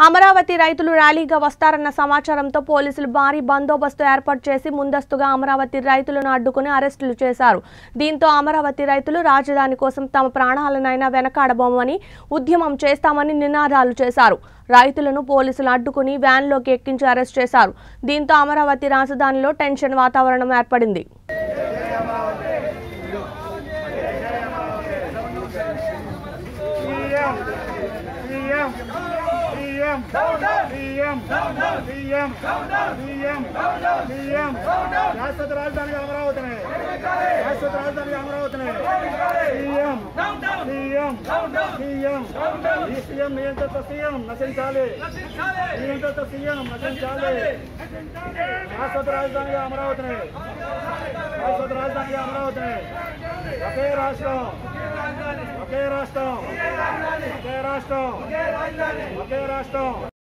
అమరావతి రైతులు ర్యాలీగా వస్తారన్న సమాచారంతో పోలీసులు భారీ బందోబస్తు ఏర్పాటు చేసి ముందస్తుగా అమరావతి రైతులను అడ్డుకుని అరెస్టులు చేశారు దీంతో అమరావతి రైతులు రాజధాని కోసం తమ ప్రాణాలనైనా వెనకాడబోమని ఉద్యమం చేస్తామని నినాదాలు చేశారు రైతులను పోలీసులు అడ్డుకుని వ్యాన్లోకి ఎక్కించి అరెస్ట్ చేశారు దీంతో అమరావతి రాజధానిలో టెన్షన్ వాతావరణం ఏర్పడింది CM CM CM CM CM CM CM శాశ్వత రాజధానిగా అమరావతిని శాశ్వత రాజధానిగా అమరావతిని సీఎం సీఎం సీఎం ఈ సీఎం నియంత్రిత సీఎం నశించాలి నియంత్రిత సీఎం నశించాలి శాశ్వత రాజధానిగా అమరావతిని శాశ్వత రాజధానిగా అమరావతిని ఒకే రాష్ట్రం ఒకే రాష్ట్రం ఒకే రాష్ట్రం ఒకే రాష్ట్రం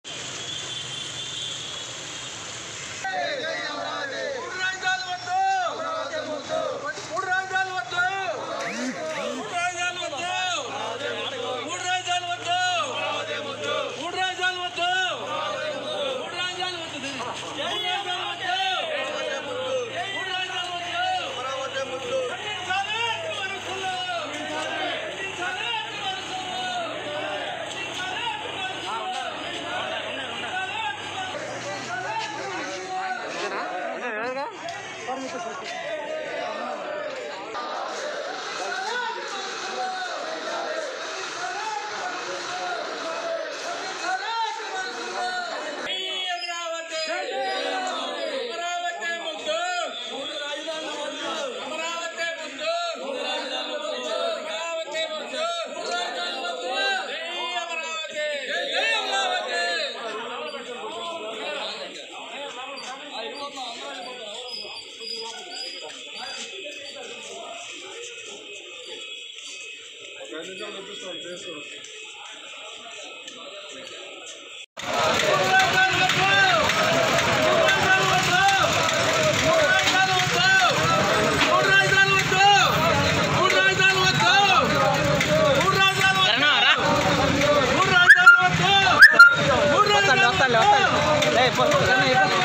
మూడు రాజధానులు వద్దు మూడు రాజధానులు వద్దు మూడు రాజధానులు వద్దు మూడు రాజధానులు వద్దు మూడు రాజధానులు వద్దు మూడు రాజధానులు వద్దు జై రాజధానులు వద్దు మూడు రాజధానులు వద్దు ఖండించాలి అటు వరుసలో. ఖండించాలి అటు వరుసలో. ఖండించాలి అటు వరుసలో. అమరావతి అమరావతి ముందు అమరావతి ముందు అమరావతి ముందు జై అమరావతి జై అమరావతి మూడు